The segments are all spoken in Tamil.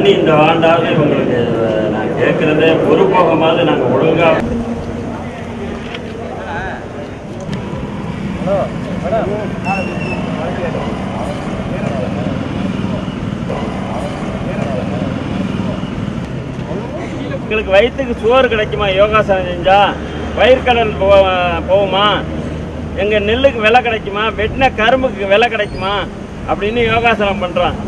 பண்ணி இந்த ஆண்டாவது இவங்களுக்கு நான் கேட்குறதே ஒரு போகமாவது நாங்கள் ஒழுங்காக எங்களுக்கு வயிற்றுக்கு சோறு கிடைக்குமா யோகாசனம் செஞ்சா பயிர்க்கடன் போ போகுமா எங்கள் நெல்லுக்கு விலை கிடைக்குமா வெட்டின கரும்புக்கு விலை கிடைக்குமா அப்படின்னு யோகாசனம் பண்ணுறான்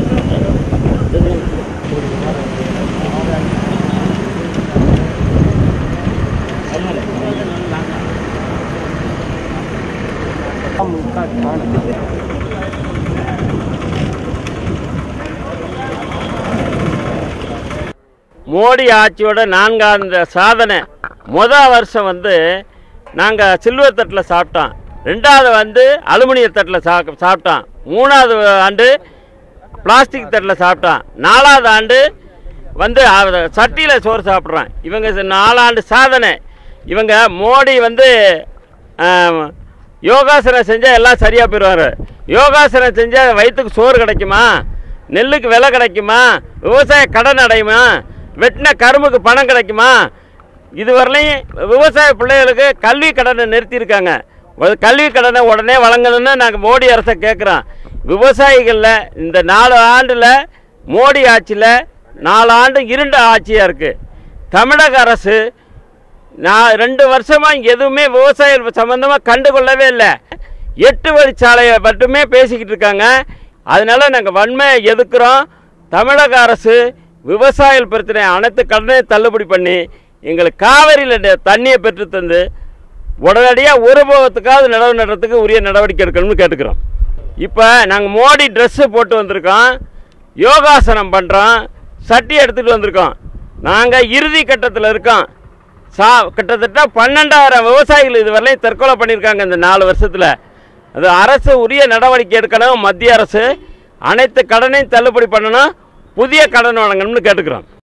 மோடி ஆட்சியோட நான்காண்டு சாதனை முத வருஷம் வந்து நாங்கள் சில்வர் தட்டில் சாப்பிட்டோம் ரெண்டாவது வந்து அலுமினிய தட்டில் சா சாப்பிட்டோம் மூணாவது ஆண்டு பிளாஸ்டிக் தட்டில் சாப்பிட்டோம் நாலாவது ஆண்டு வந்து சட்டியில் சோறு சாப்பிட்றோம் இவங்க ச- நாலாண்டு சாதனை இவங்க மோடி வந்து ஆம், யோகாசனம் செஞ்சால் எல்லாம் சரியாக போயிடுவார் யோகாசனம் செஞ்சால் வயிற்றுக்கு சோறு கிடைக்குமா நெல்லுக்கு விலை கிடைக்குமா விவசாய கடன் அடையுமா வெட்டின கரும்புக்கு பணம் கிடைக்குமா இதுவரையிலையும் விவசாய பிள்ளைகளுக்கு கல்வி கடனை நிறுத்தியிருக்காங்க ஒரு கல்வி கடனை உடனே வழங்கணும்னு நாங்கள் மோடி அரசை கேட்குறோம் விவசாயிகளில் இந்த நாலு ஆண்டில் மோடி ஆட்சியில் நாலு ஆண்டு இருண்ட ஆட்சியாக இருக்குது தமிழக அரசு நான் ரெண்டு வருஷமாக எதுவுமே விவசாயம் சம்மந்தமாக கண்டுகொள்ளவே இல்லை எட்டு வழிச்சாலையை மட்டுமே பேசிக்கிட்டு இருக்காங்க அதனால நாங்கள் வன்மையை எதுக்குறோம் தமிழக அரசு விவசாய பிரச்சனை அனைத்து கடனையும் தள்ளுபடி பண்ணி எங்களுக்கு காவிரியில் தண்ணியை பெற்று தந்து உடனடியாக ஒரு போகத்துக்காவது நடவு நடுறதுக்கு உரிய நடவடிக்கை எடுக்கணும்னு கேட்டுக்கிறோம் இப்போ நாங்கள் மோடி ட்ரெஸ்ஸு போட்டு வந்திருக்கோம் யோகாசனம் பண்ணுறோம் சட்டி எடுத்துகிட்டு வந்திருக்கோம் நாங்கள் இறுதி கட்டத்தில் இருக்கோம் சா கிட்டத்தட்ட பன்னெண்டாயிரம் விவசாயிகள் இதுவரையிலும் தற்கொலை பண்ணியிருக்காங்க இந்த நாலு வருஷத்தில் அது அரசு உரிய நடவடிக்கை எடுக்கணும் மத்திய அரசு அனைத்து கடனையும் தள்ளுபடி பண்ணணும் புதிய கடன் வழங்கணும்னு கேட்டுக்கிறோம்